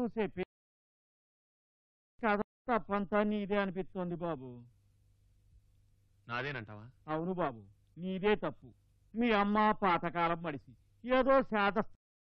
నువ్వు చెప్పి కథ తప్పంతా నీదే అనిపిస్తోంది బాబు నాదేనంటావా అవును బాబు నీదే తప్పు మీ అమ్మ పాతకాలం మడిసి ఏదో శాత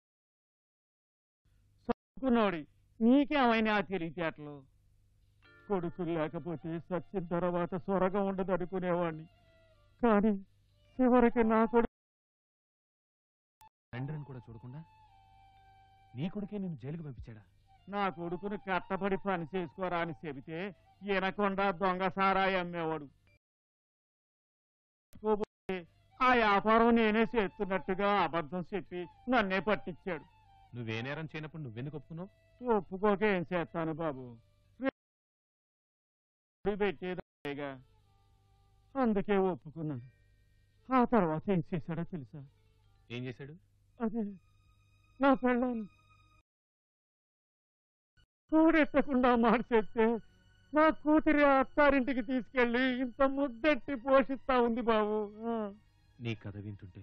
చదువుకున్నోడి నీకేమైనా తెలివితేటలు కొడుకులు లేకపోతే సచ్చిన తర్వాత స్వరగా ఉండదు అనుకునేవాడిని కానీ చివరికి నా కొడుకు తండ్రిని కూడా చూడకుండా నీ కొడుకే నేను జైలుకు పంపించాడా నా కొడుకుని కట్టబడి పని చేసుకోరా అని చెబితే ఈనకుండా దొంగ సారాయి అమ్మేవాడు పోతే ఆ వ్యాపారం నేనే చేస్తున్నట్టుగా అబద్ధం చెప్పి నన్నే పట్టించాడు నువ్వే నేరం చేయనప్పుడు నువ్వెందుకు ఒప్పుకున్నావు ఒప్పుకోక ఏం చేస్తాను బాబు పెట్టేదాగా అందుకే ఒప్పుకున్నాను ఆ తర్వాత ఏం చేశాడో తెలుసా ఏం చేశాడు అదే నా పెళ్ళాన్ని కూడెత్తకుండా మార్చేస్తే నా కూతురి అత్తారింటికి తీసుకెళ్లి ఇంత ముద్దెట్టి పోషిస్తా ఉంది బాబు ఆ, నీ కథ వింటుంటే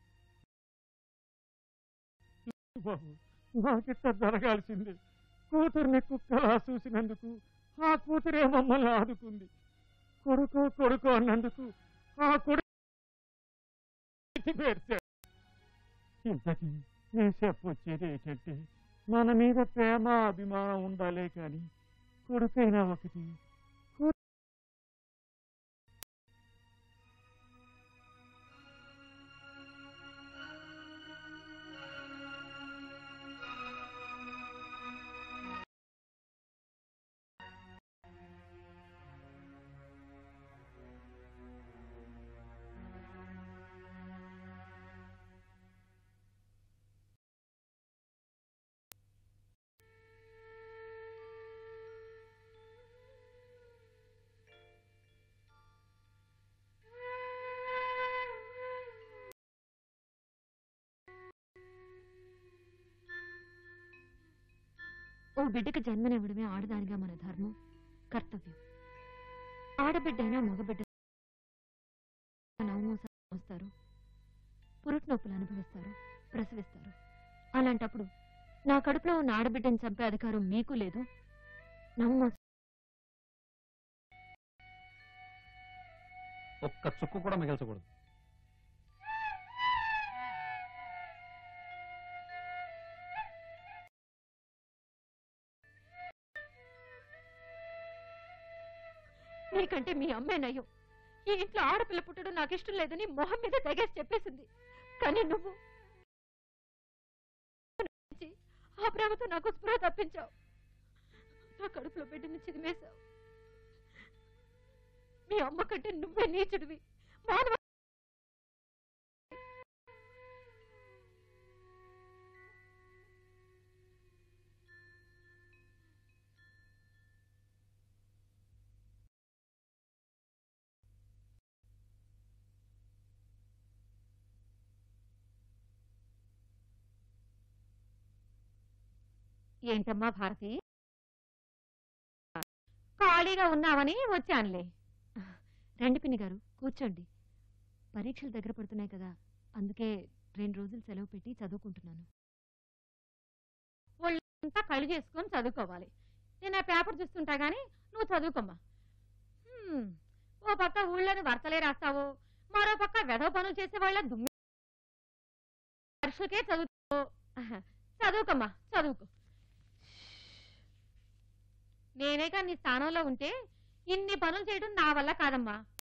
బాబు నాకిట్ట జరగాల్సింది కూతుర్ని కుక్కలా చూసినందుకు ఆ కూతురే మమ్మల్ని ఆదుకుంది కొడుకు కొడుకు అన్నందుకు ఆ కొడుకు పేర్చాడు ఇంతకీ నేను చెప్పొచ్చేది ఏంటంటే మన మీద ప్రేమ అభిమానం ఉండాలే కానీ కొడుకైనా ఒకటి కూ- ఓ బిడ్డకి జన్మనివ్వడమే ఆడదానిగా మన ధర్మం కర్తవ్యం ఆడబిడ్డైనా మగబిడ్డ నవమోసాలు మోస్తారు పురుటి నొప్పులు అనుభవిస్తారు ప్రసవిస్తారు అలాంటప్పుడు నా కడుపులో ఉన్న ఆడబిడ్డని చంపే అధికారం మీకు లేదు నవమోస ఒక్క చుక్కు కూడా మిగల్చకూడదు నీకంటే మీ అమ్మే నయ్యం ఈ ఇంట్లో ఆడపిల్ల పుట్టడం నాకు ఇష్టం లేదని మొహం మీద తెగేసి చెప్పేసింది కానీ నువ్వు ఆ ప్రేమతో నాకు స్పృహ తప్పించావు నా కడుపులో బిడ్డని చిదిమేశావు మీ అమ్మ కంటే నువ్వే నీచుడివి మానవ ఏంటమ్మా భారతి ఖాళీగా ఉన్నావని వచ్చానులే రండి పిన్ని గారు కూర్చోండి పరీక్షలు దగ్గర పడుతున్నాయి కదా అందుకే రెండు రోజులు సెలవు పెట్టి చదువుకుంటున్నాను ఒళ్ళంతా కళ్ళు చేసుకొని చదువుకోవాలి నేను ఆ పేపర్ చూస్తుంటా గానీ నువ్వు చదువుకోమ్మా హ్మ్, ఓ పక్క ఊళ్ళోని వర్తలే రాస్తావు మరో పక్క వెధవ పనులు చేసే వాళ్ళ దుమ్మి పరీక్షలకే చదువుతావు చదువుకోమ్మా చదువుకో నేనే కానీ నీ స్థానంలో ఉంటే ఇన్ని పనులు చేయడం నా వల్ల కాదమ్మా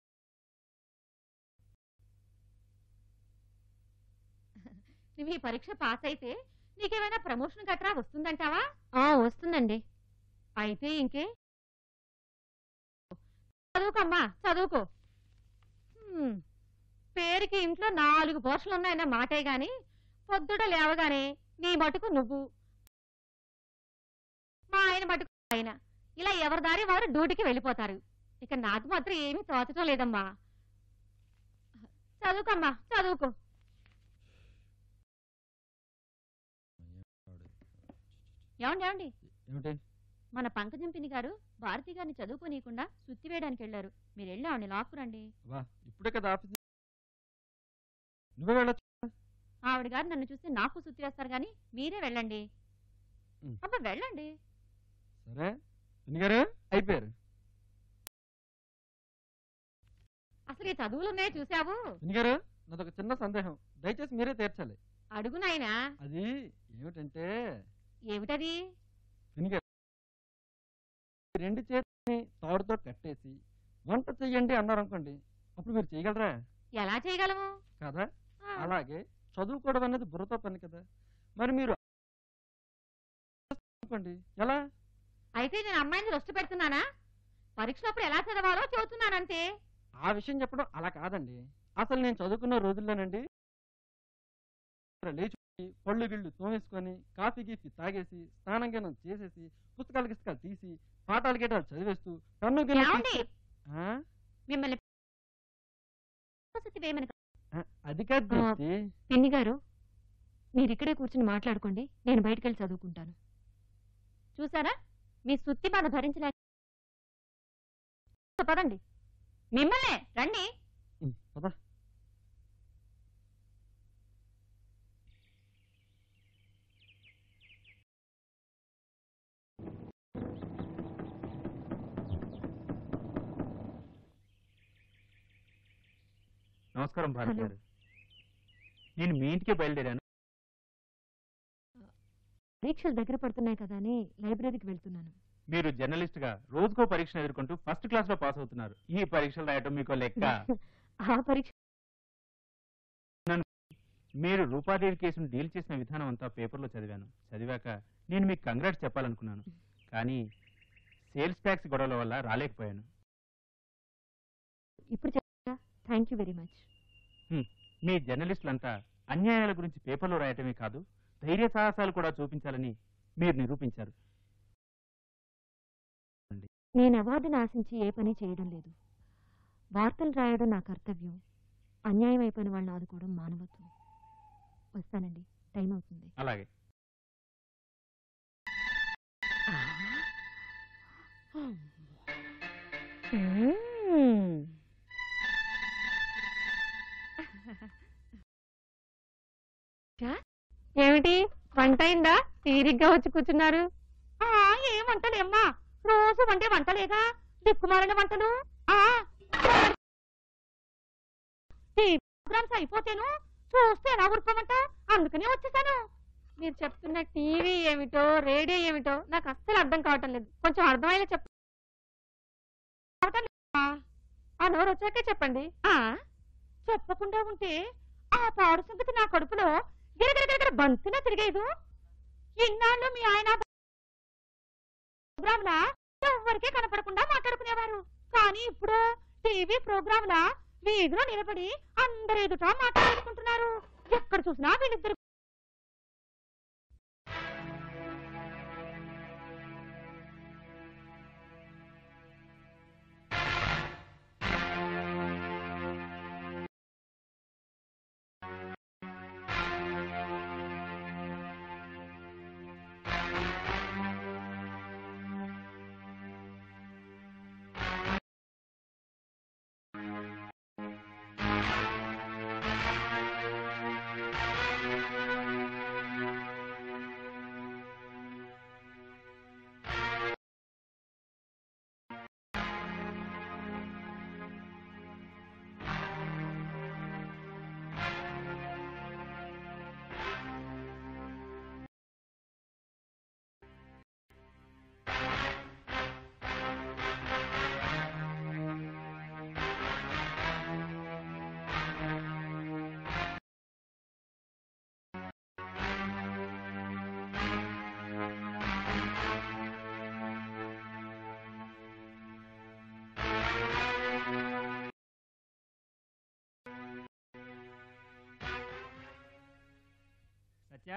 నువ్వు ఈ పరీక్ష పాస్ అయితే నీకేమైనా ప్రమోషన్ గట్రా వస్తుందంటావా వస్తుందండి అయితే ఇంకే చదువుకోమ్మా చదువుకో హ్మ్, పేరుకి ఇంట్లో నాలుగు పోర్షన్లు ఉన్నాయన్న మాటే గాని పొద్దుట లేవగానే నీ మటుకు నువ్వు మా ఆయన మటుకు ఆయన ఇలా ఎవరి దారి వారు డ్యూటీకి వెళ్ళిపోతారు ఇక నాకు మాత్రం ఏమీ తోచటం లేదమ్మా చదువుకమ్మా చదువుకో ఏమండి ఏమండి ఏమిటి మన పంకజం పిన్ని గారు భారతి గారిని చదువుకోనీయకుండా సుత్తి వేయడానికి వెళ్ళారు మీరు వెళ్ళి ఆవిడని లాక్కురండి వా ఇప్పుడే కదా ఆఫీస్ నువ్వే వెళ్ళొచ్చు ఆవిడ గారు నన్ను చూస్తే నాకు సుత్తి వేస్తారు కానీ మీరే వెళ్ళండి ఉమ్. అబ్బా వెళ్ళండి సరే గారు అయిపోయారు అసలు ఈ చదువులున్నాయి చూసావు గారు నాదొక చిన్న సందేహం దయచేసి మీరే తీర్చాలి అడుగు నాయనా అది ఏమిటంటే ఏమిటది వినిగారు రెండు చేతిని తాడుతో కట్టేసి వంట చెయ్యండి అన్నారు అనుకోండి అప్పుడు మీరు చేయగలరా ఎలా చేయగలము కదా ఆ, అలాగే చదువుకోవడం అనేది బుర్రతో పని కదా మరి మీరు అనుకోండి ఎలా అయితే నేను అమ్మాయిని రొస్టు పెడుతున్నానా పరీక్షలప్పుడు ఎలా చదవాలో చెబుతున్నానంతే ఆ విషయం చెప్పడం అలా కాదండి అసలు నేను చదువుకున్న రోజుల్లోనండి లేచి పళ్ళు గిళ్ళు తోమేసుకొని కాఫీ గీఫీ తాగేసి స్నానం గిన్నం చేసేసి పుస్తకాలు గిస్తకాలు తీసి పాఠాలు గీటాలు చదివేస్తూ కన్ను గిన్ను ఏమండి? తీసి- ఆ? మిమ్మల్ని వసతి వేయమని ఆ, అది కాదు ఆ. దీప్తి. పిన్ని గారు మీరు ఇక్కడే కూర్చుని మాట్లాడుకోండి నేను బయటికి వెళ్ళి చదువుకుంటాను చూసారా మీ సుత్తి బాధ భరించలేక పదండి మిమ్మల్నే రండి ఉమ్, పద. నమస్కారం భారతి హలో. గారు నేను మీ ఇంటికే బయలుదేరాను పరీక్షలు దగ్గర పడుతున్నాయి కదా అని లైబ్రరీకి వెళ్తున్నాను మీరు జర్నలిస్ట్ గా రోజుకో పరీక్షను ఎదుర్కొంటూ ఫస్ట్ క్లాస్ లో పాస్ అవుతున్నారు ఈ పరీక్షలు రాయటం మీకు లెక్క ఆ పరీక్ష మీరు రూపాదేవి కేసును డీల్ చేసిన విధానం అంతా పేపర్లో చదివాను చదివాక నేను మీకు కంగ్రాట్స్ చెప్పాలనుకున్నాను కానీ సేల్స్ ట్యాక్స్ గొడవల వల్ల రాలేకపోయాను ఇప్పుడు చెప్తా థ్యాంక్ యూ వెరీ మచ్ మీ జర్నలిస్టులంతా అన్యాయాల గురించి పేపర్లో రాయటమే కాదు ధైర్య సాహసాలు కూడా చూపించాలని మీరు నిరూపించారు నేను అవార్డును ఆశించి ఏ పని చేయడం లేదు వార్తలు రాయడం నా కర్తవ్యం అన్యాయం అయిపోయిన వాళ్ళని ఆదుకోవడం మానవత్వం వస్తానండి టైం అవుతుంది అలాగే ఏమిటి వంట అయిందా తీరిగ్గా వచ్చి కూర్చున్నారు ఏం వంటలేమ్మా రోజు వంటే వంటలేగా దిక్కుమాలిన వంటలు ఆ, ఈ ప్రోగ్రామ్స్ అయిపోతేను చూస్తే ఎలా ఊరుకోమంట అందుకనే వచ్చేసాను మీరు చెప్తున్న టీవీ ఏమిటో రేడియో ఏమిటో నాకు అస్సలు అర్థం కావటం లేదు కొంచెం అర్థమయ్యేలా చెప్ప కావటం లేదా? ఆ నోరు వచ్చాకే చెప్పండి ఆ చెప్పకుండా ఉంటే ఆ పాడు సంగతి నా కడుపులో గిరగిరగిరగిర బంతున తిరిగేదు ఇన్నాళ్ళు మీ ఆయన ప్రోగ్రాంలా ఎవరికే కనపడకుండా మాట్లాడుకునేవారు కానీ ఇప్పుడు టీవీ ప్రోగ్రాంలా వీధిలో నిలబడి అందరు ఎదుట మాట్లాడుకుంటున్నారు ఎక్కడ చూసినా వీళ్ళిద్దరు సత్య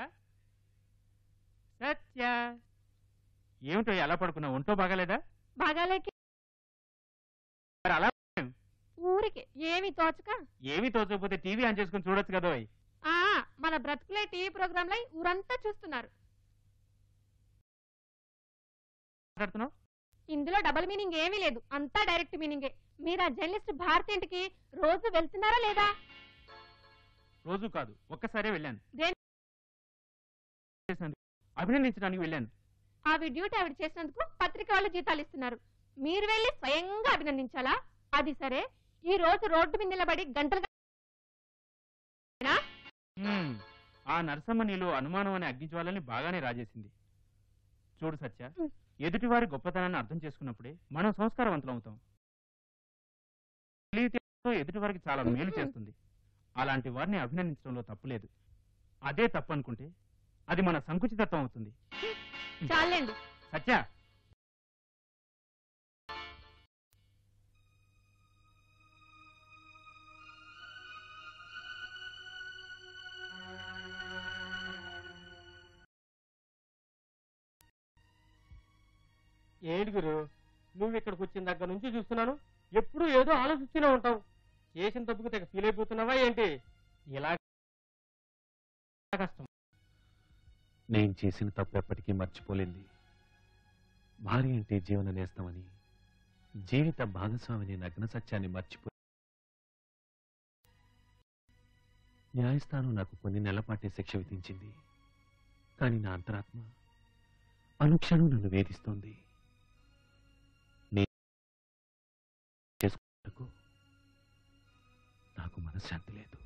సత్య ఏమిటో ఎలా పడుకున్నా ఒంటో బాగాలేదా బాగాలేకి మరి అలా ఊరికి ఏమి తోచక ఏమీ తోచకపోతే టీవీ ఆన్ చేసుకుని చూడొచ్చు కదా ఓయ్. ఆ మన బ్రతుకులే టీవీ ప్రోగ్రామ్ లై ఊరంతా చూస్తున్నారు మాట్లాడుతున్నావు ఇందులో డబుల్ మీనింగ్ ఏమీ లేదు అంతా డైరెక్ట్ మీనింగే మీరు ఆ జర్నలిస్ట్ భారతి ఇంటికి రోజు వెళ్తున్నారా లేదా రోజు కాదు ఒక్కసారే వెళ్ళాను దేని- చేసినందుకు అభినందించడానికి వెళ్ళాను ఆవిడ డ్యూటీ ఆవిడ చేసినందుకు పత్రిక వాళ్ళు జీతాలు ఇస్తున్నారు మీరు వెళ్ళి స్వయంగా అభినందించాలా అది సరే ఈ రోజు రోడ్డు మీద నిలబడి గంటలు హ్మ్, ఆ నరసమ్మ నీలో అనుమానం అనే అగ్నిజ్వాలని బాగానే రాజేసింది చూడు సత్య హ్మ్. ఎదుటివారి గొప్పతనాన్ని అర్థం చేసుకున్నప్పుడే మనం సంస్కారవంతులం అవుతాం తెలివితేటతో ఎదుటివారికి చాలా మేలు హ్మ్. చేస్తుంది అలాంటి వారిని అభినందించడంలో తప్పులేదు అదే తప్పు అనుకుంటే అది మన సంకుచితత్వం అవుతుంది చాలండి సత్య ఏంటి గురు నువ్వు ఇక్కడికి వచ్చిన దగ్గర నుంచి చూస్తున్నాను ఎప్పుడు ఏదో ఆలోచిస్తూనే ఉంటావు చేసిన తప్పుకు తెగ ఫీల్ అయిపోతున్నావా ఏంటి ఇలా కష్టం నేను చేసిన తప్పు ఎప్పటికీ మర్చిపోలేంది భార్య అంటే జీవన నేస్తామని జీవిత భాగస్వామిని నగ్న సత్యాన్ని మర్చిపో న్యాయస్థానం నాకు కొన్ని నెలపాటే శిక్ష విధించింది కానీ నా అంతరాత్మ అనుక్షణం నన్ను వేధిస్తోంది నేను చేసుకున్నకు నాకు మనశ్శాంతి లేదు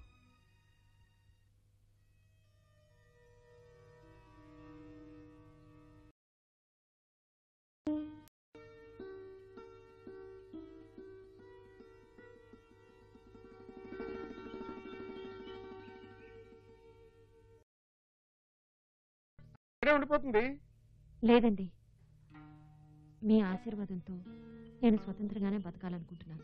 ఇక్కడే ఉండిపోతుంది లేదండి మీ ఆశీర్వాదంతో నేను స్వతంత్రంగానే బతకాలనుకుంటున్నాను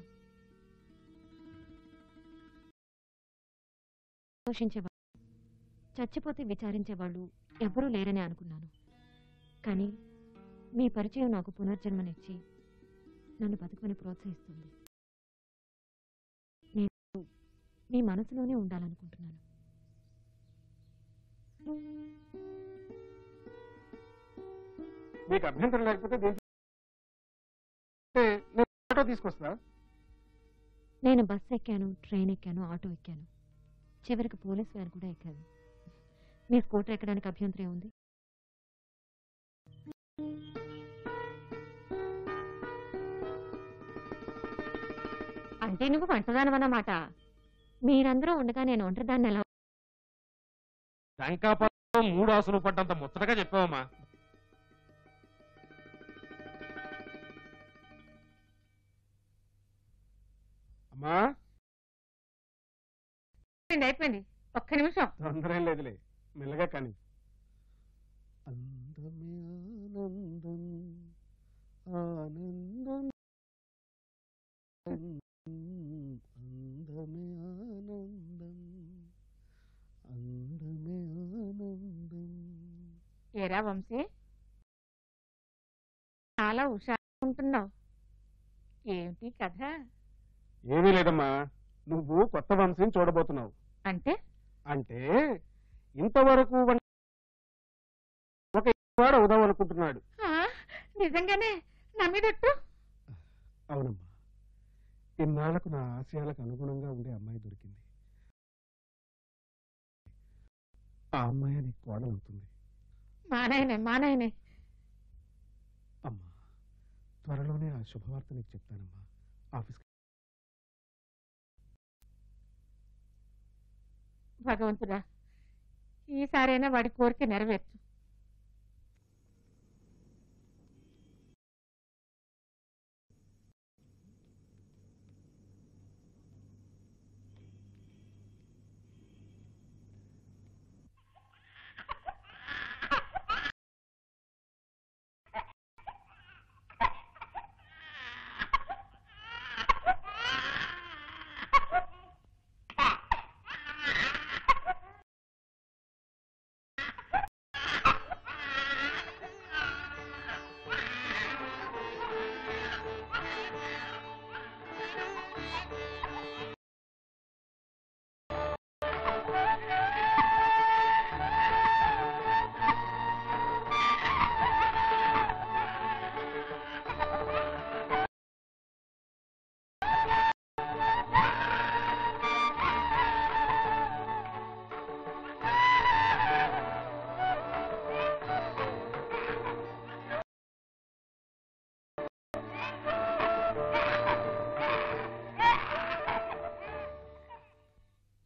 పోషించేవాళ్ళు చచ్చిపోతే విచారించేవాళ్ళు ఎవ్వరూ లేరని అనుకున్నాను కానీ మీ పరిచయం నాకు పునర్జన్మనిచ్చి నన్ను బతుకుని ప్రోత్సహిస్తుంది నేను మీ మనసులోనే ఉండాలనుకుంటున్నాను మీకు అభ్యంతరం లేకపోతే దీంట్లో అంటే నేను ఆటో తీసుకొస్తా నేను బస్ ఎక్కాను ట్రైన్ ఎక్కాను ఆటో ఎక్కాను చివరికి పోలీస్ వ్యాన్ కూడా ఎక్కాను మీ స్కూటర్ ఎక్కడానికి అభ్యంతరం ఉంది అంటే నువ్వు వంటదానవన్నమాట మీరందరూ ఉండగా నేను ఒంటరిదాన్ని ఎలా శంకాపరం మూడు ఆసులు పడ్డంత ముచ్చటగా చెప్పావమ్మా అమ్మా అయిపోయింది ఒక్క నిమిషం తొందర ఏం లేదులే మెల్లగా కానీ అందమే ఆనందం ఆనందం అందమే ఆనందం అందమే ఆనందం ఏరా వంశీ చాలా హుషారుగా ఉంటున్నావు ఏమిటి కథ ఏమీ లేదమ్మా నువ్వు కొత్త వంశం చూడబోతున్నావు అంటే అంటే ఇంతవరకు వన్- ఒక వాడు అవుదాం అనుకుంటున్నాడు ఆ, నిజంగానే నమ్మిదట్టు అవునమ్మా ఇన్నాళ్లకు నా ఆశయాలకు అనుగుణంగా ఉండే అమ్మాయి దొరికింది ఆ అమ్మాయి నీకు కోడలవుతుంది మానాయనే మానాయనే అమ్మా త్వరలోనే ఆ శుభవార్త నీకు చెప్తానమ్మా ఆఫీస్కి భగవంతుడా ఈసారైనా వాడి కోరిక నెరవేర్చు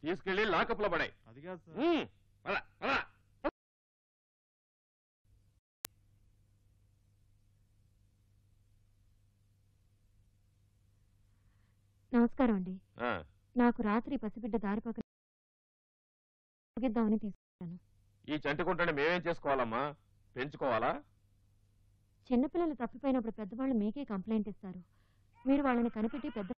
తీసుకెళ్లి లాకప్ లో పడాయి అది కాదు సార్ ఉమ్, పద, పద. నమస్కారం అండి ఆ, నాకు రాత్రి పసిబిడ్డ దారి పక్కన ముగిద్దామని తీసుకున్నాను ఈ చంటికుంటని మేమేం చేసుకోవాలమ్మా పెంచుకోవాలా చిన్నపిల్లలు తప్పిపోయినప్పుడు పెద్దవాళ్ళు మీకే కంప్లైంట్ ఇస్తారు మీరు వాళ్ళని కనిపెట్టి పెద్ద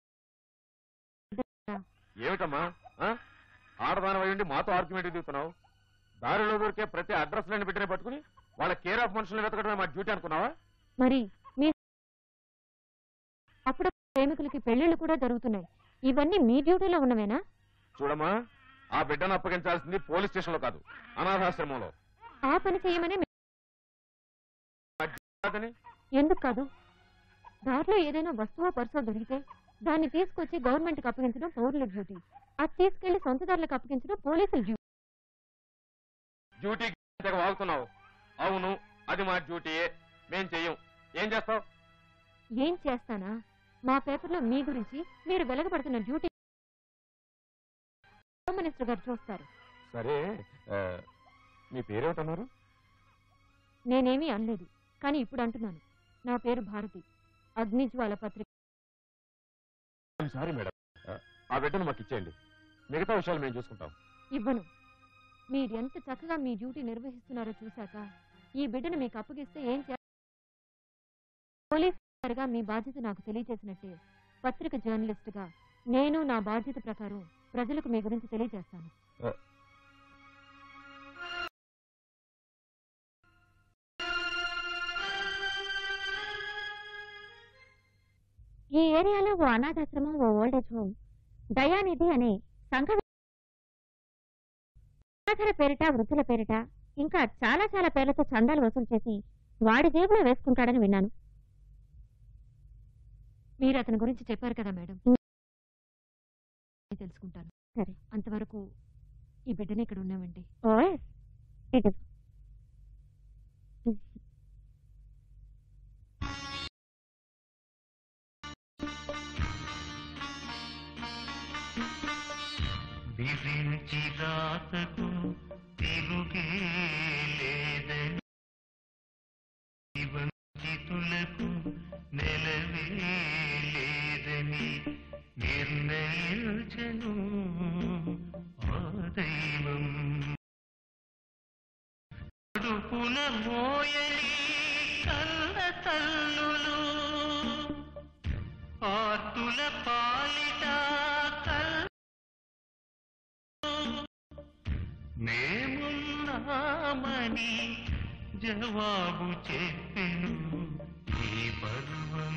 ఏమిటమ్మా ఆ? ఆడదాని అయ్యండి మాతో ఆర్గ్యుమెంట్ దిగుతున్నావు దారిలో దొరికే ప్రతి అడ్రస్ లని బిడ్డని పట్టుకుని వాళ్ళ కేర్ ఆఫ్ మనుషులను వెతకడమే మా డ్యూటీ అనుకున్నావా మరి మీ అప్పుడు ప్రేమికులకి పెళ్లిళ్ళు కూడా జరుగుతున్నాయి ఇవన్నీ మీ డ్యూటీలో ఉన్నవేనా చూడమ్మా ఆ బిడ్డను అప్పగించాల్సింది పోలీస్ స్టేషన్ లో కాదు అనాథాశ్రమంలో ఆ పని చేయమని మీ- కాదని ఎందుకు కాదు దారిలో ఏదైనా వస్తువో పర్సో దొరికితే దాన్ని తీసుకొచ్చి గవర్నమెంట్కి అప్పగించడం పౌరుల డ్యూటీ అది తీసుకెళ్లి సొంతదారులకు అప్పగించడం పోలీసుల డ్యూటీ డ్యూటీ తెగ వాగుతున్నావు అవును అది మా డ్యూటీయే మేం చెయ్యం ఏం చేస్తావు ఏం చేస్తానా మా పేపర్లో మీ గురించి మీరు వెలగబడుతున్న డ్యూటీ హోమ్ మినిస్టర్ గారు చూస్తారు సరే ఆ, మీ పేరేమిటన్నారు నేనేమీ అనలేదు కానీ ఇప్పుడు అంటున్నాను నా పేరు భారతి అగ్నిజ్వాల పత్రిక సారీ మేడం ఆ, ఆ బిడ్డను మాకు ఇచ్చేయండి మిగతా విషయాలు మేము చూసుకుంటాం ఇవ్వను మీరు ఎంత చక్కగా మీ డ్యూటీ నిర్వహిస్తున్నారో చూశాక ఈ బిడ్డను మీకు అప్పగిస్తే ఏం చే పోలీస్ గారుగా మీ బాధ్యత నాకు తెలియజేసినట్టే పత్రిక జర్నలిస్టుగా నేను నా బాధ్యత ప్రకారం ప్రజలకు మీ గురించి తెలియజేస్తాను ఈ ఏరియాలో ఓ అనాథాశ్రమం ఓ ఓల్డేజ్ హోమ్ దయానిధి అనే సంఘ అనాథల పేరిట వృద్ధుల పేరిట ఇంకా చాలా చాలా పేర్లతో చందాలు వసూలు చేసి వాడి జేబులో వేసుకుంటాడని విన్నాను మీరు అతని గురించి చెప్పారు కదా మేడం తెలుసుకుంటాను సరే అంతవరకు ఈ బిడ్డని ఇక్కడ ఉన్నామండి విరించి రాతకు తిరుగే లేదని వంచితులకు నెలవే లేదని నిర్ణయించను ఆ దైవం కడుపున మోయని కన్న తల్లులు ఆర్తుల పాలిట కల్ మేమున్నామని జవాబు చెప్పెను ఈ పర్వం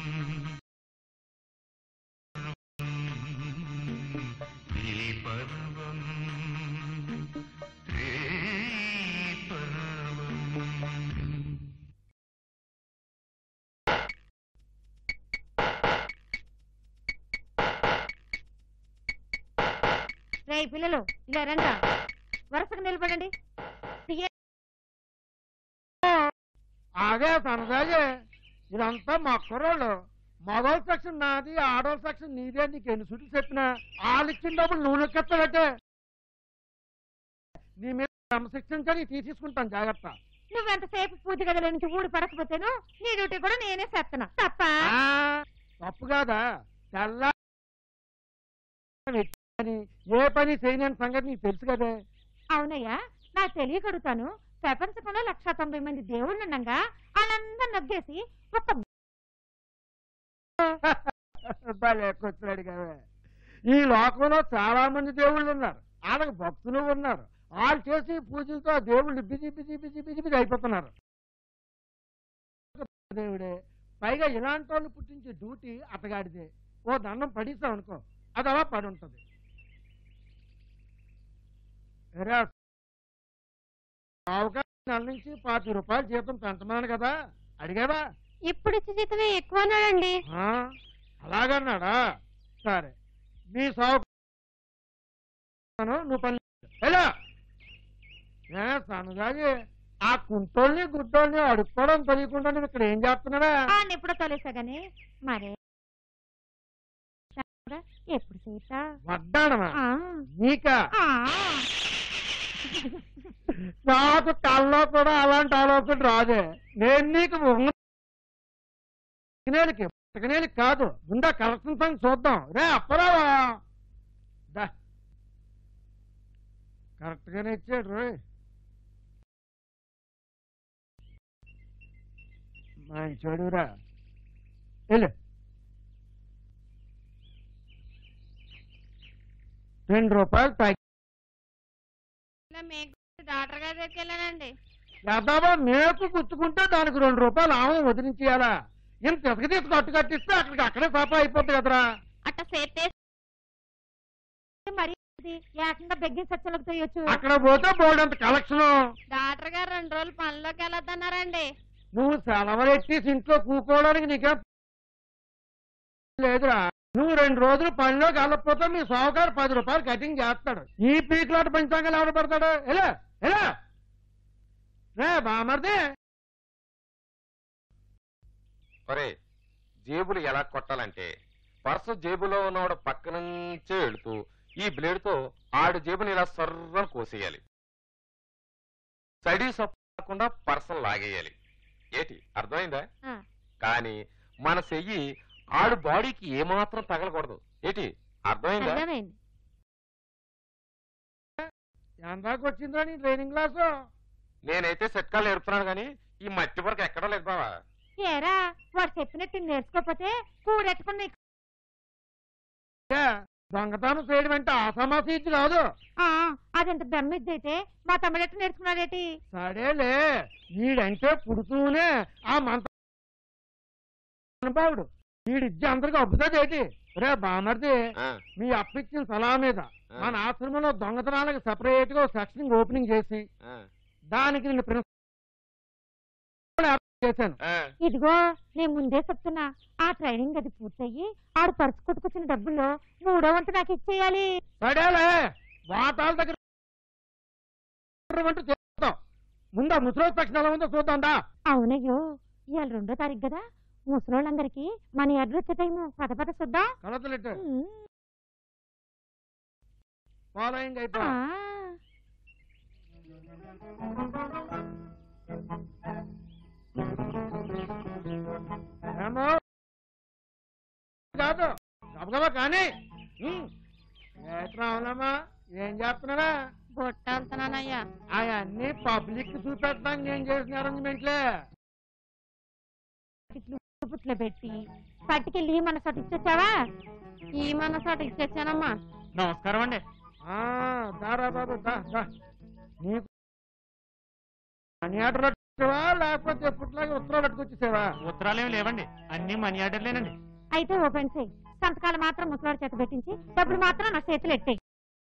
ఈ పర్వం ఈ పర్వం రే పిల్లలు ఇలా రండి వరుసగా నిలబడండి ఆగే సరదాగే ఇదంతా మా కుర్రోళ్ళు మగవాళ్ళ సెక్షన్ నాది ఆడవాళ్ళ సెక్షన్ నీదే నీకు ఎన్ని సుట్లు చెప్పినా వాళ్ళు ఇచ్చిన డబ్బులు నువ్వు లెక్కెత్తబట్టే నీ మీద క్రమశిక్షించని తీసేసుకుంటాను జాగ్రత్త నువ్వెంతసేపు పూజ గదిలో నుంచి ఊడి పడకపోతేను నీ డ్యూటీ కూడా నేనే చేస్తున్నా తప్ప ఆ, తప్పు కాదా తెల్ల అని ఏ పని చేయలేని సంగతి నీకు తెలుసు కదే అవునయ్యా నాకు తెలియకడుగుతాను ప్రపంచంలో లక్ష తొంభై మంది దేవుళ్ళు ఉండగా వాళ్ళందరూ నొగ్గేసి ఒక భలే కూర్చున్నాడు కదా ఈ లోకంలో చాలా మంది దేవుళ్ళు ఉన్నారు వాళ్ళకి భక్తులు ఉన్నారు వాళ్ళు చేసి పూజలతో ఆ దేవుళ్ళు busy busy busy busy busy అయిపోతున్నారు దేవుడే పైగా ఇలాంటి వాళ్ళు పుట్టించే డ్యూటీ అతగాడిదే ఓ దండం పడిస్తాం అనుకో అది అలా పడి ఉంటుంది ఎరా, అవకాశం నెల నుంచి పాతి రూపాయలు జీతం పెంచమన్నాను కదా అడిగావా ఇప్పుడు ఇచ్చే జీతమే ఎక్కువ అన్నాడండి ఆ, అలాగన్నాడా సరే మీ సాగు నువ్వు పని ఎలా ఏ సన్నదాగి ఆ కుంటోల్ని గుడ్డోల్ని అడుక్కోవడం తెలియకుండా నువ్వు ఇక్కడ ఏం చేస్తున్నావా ఎప్పుడో తొలేసా గానీ మరే ఎప్పుడు చేస్తా వడ్డాణమా ఆ, నీకా ఆ. నాకు కల్లో కూడా అలాంటి ఆలోచన రాదే నేను నీకు తినేలికి తినేలికి కాదు ముందా కలెక్షన్ సంగతి చూద్దాం రే అప్పరావా దా కరెక్ట్ గానే ఇచ్చాడు రోయ్ మంచోడురా వెళ్ళు రెండు రూపాయలు తగ్గి డాక్టర్ గారి దగ్గరికి వెళ్ళానండి యాదవ మేకు గుచ్చుకుంటే దానికి రెండు రూపాయలు ఆమె వదిలించేయాలా ఇంత ఇసుక తీసి కట్టు కట్టిస్తే అక్కడికి అక్కడే పాప అయిపోద్ది కదరా అట్ట సేతే మరి ఇది ఏకంగా బెగ్గి సచ్చలకు తొయ్యొచ్చు అక్కడ పోతే బోర్డంత కలెక్షన్ డాక్టర్ గారు రెండు రోజులు పనిలోకి వెళ్ళొద్దన్నారండి నువ్వు సెలవులెట్టేసి ఇంట్లో కూకోవడానికి నీకేం లేదురా నువ్వు రెండు రోజులు పనిలోకి వెళ్ళకపోతే మీ సావుకారు పది రూపాయలు కటింగ్ చేస్తాడు ఈ పీకులాట పంచాంగాలు ఎవరు పడతాడు ఎలా ఎలా రే బామర్దే ఒరే జేబులు ఎలా కొట్టాలంటే పర్సు జేబులో ఉన్నవాడు పక్క నుంచే వెళుతూ ఈ బ్లేడ్తో ఆడి జేబుని ఇలా సర్రని కోసేయాలి సడీ సప్పకుండా పర్సన్ లాగేయాలి ఏటి అర్థమైందా ఆ. కానీ మన చెయ్యి ఆడు బాడీకి ఏమాత్రం తగలకూడదు ఏటి అర్థమైందా అర్థమైంది ఎందాకు వచ్చిందిరా నీ ట్రైనింగ్ క్లాసు నేనైతే సెట్కాలు నేర్పుతున్నాను కానీ ఈ మట్టి వరకు ఎక్కడా లేదు బావా ఏరా వాడు చెప్పినట్టు నేర్చుకోకపోతే కూడెట్టుకుని ఏ, దొంగతనం చేయడం అంటే ఆసామాసీ కాదు అదెంత బెమ్మిద్ది అయితే మా తమ్ముడెట్టు నేర్చుకున్నాడేటి సరేలే వీడంటే పుడుతూనే ఆ మంత అనుభవుడు వీడిచ్చి అందరికి అబ్బుతుంది ఏంటి రే బామర్ది ఆ, మీ అప్పిచ్చిన సలహా మీద ఆ, మన ఆశ్రమంలో దొంగతనాలకు సెపరేట్ గా సెక్షన్ ఓపెనింగ్ చేసి ఆ, దానికి నేను ప్రిన్సిపల్ ఏర్పాటు చేశాను ఆ. ఇదిగో నేను ముందే చెప్తున్నా ఆ ట్రైనింగ్ అది పూర్తయ్యి ఆడు పరుచు కొట్టుకొచ్చిన డబ్బుల్లో మూడో వంతు నాకు ఇచ్చేయాలి సరేలే వాటాల దగ్గర అంటూ చేస్తాం ముందు ఆ ముసలి సెక్షన్ ఎలా ఉందో చూద్దాం దా అవునయ్యో ఇవాళ రెండో తారీఖు కదా ముసలోళ్ళందరికీ మన ఎడ్లు వచ్చే టైము పద పద చూద్దాం కలతలెట్టు ఉమ్. ఫాలోయింగ్ ఆ. అయిపో ఏమో కాదు గబగబా కానీ ఉమ్. ఏట్రా అవునమ్మా ఏం చేస్తున్నారా బొట్ట వెళ్తున్నానయ్యా అవన్నీ పబ్లిక్ చూపెట్టడానికి నేను చేసిన అరేంజ్మెంట్లే ఇట్లు పుట్లో పెట్టి పట్టుకెళ్ళి మన సొట ఇచ్చొచ్చావా ఈ మన సొట ఇచ్చొచ్చానమ్మా నమస్కారం అండి ఆ, దారా బాబు దా దా నీకు మనీ ఆర్డర్ వచ్చేవా లేకపోతే ఎప్పటిలాగా ఉత్తరాలు పట్టుకొచ్చేసావా ఉత్తరాలు ఏమి లేవండి అన్ని మనీ ఆర్డర్లేనండి అయితే ఓపెన్ చేయి సంతకాలు మాత్రం ముసలాడు చేత పెట్టించి డబ్బులు మాత్రం నా చేతులు ఎట్టాయి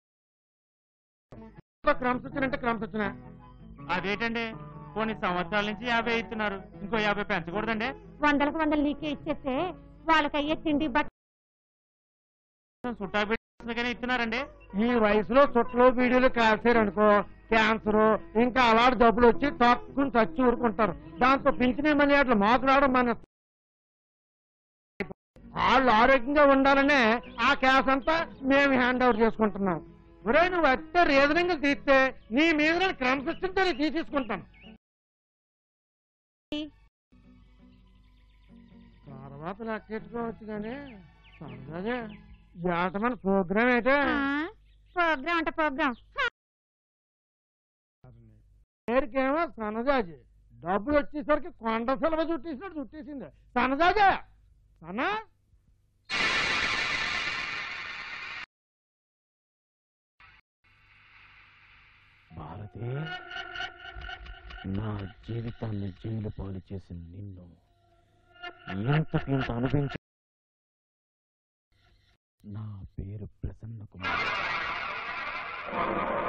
క్రమశిక్షణ అంటే క్రమశిక్షణ అదేంటండి కొన్ని సంవత్సరాల నుంచి యాభై ఇస్తున్నారు ఇంకో యాభై పెంచకూడదండి వందలకు వందలు నీకే ఇచ్చేస్తే వాళ్ళకి అయ్యే తిండి బట్ట చుట్టా పెట్టిన ఇస్తున్నారండి ఈ వయసులో చుట్టలు బీడీలు కాల్చారనుకో క్యాన్సర్ ఇంకా అలాంటి జబ్బులు వచ్చి తక్కువ చచ్చి ఊరుకుంటారు దాంతో పింఛనే మనీ అట్లా మాకు రావడం మన వాళ్ళు ఆరోగ్యంగా ఉండాలనే ఆ క్యాష్ అంతా మేము హ్యాండ్ ఓవర్ చేసుకుంటున్నాం ఒరే నువ్వు అత్తే రీజనింగ్ తీస్తే నీ మీద నేను క్రమశిక్షణతో నేను తీసేసుకుంటాను తర్వాత లెక్కెట్టుకోవచ్చు కానీ సరదాగా జాతమైన ప్రోగ్రామ్ అయితే ప్రోగ్రామ్ అంటే ప్రోగ్రామ్ పేరుకేమో సనజాజి డబ్బులు వచ్చేసరికి కొండ సెలవు చుట్టేసినట్టు చుట్టేసింది సనజాజా సన భారతి నా జీవితాన్ని జైలు పాలు చేసిన నిన్ను ఇంతకు ఇంత అనిపించ నా పేరు ప్రసన్న కుమార్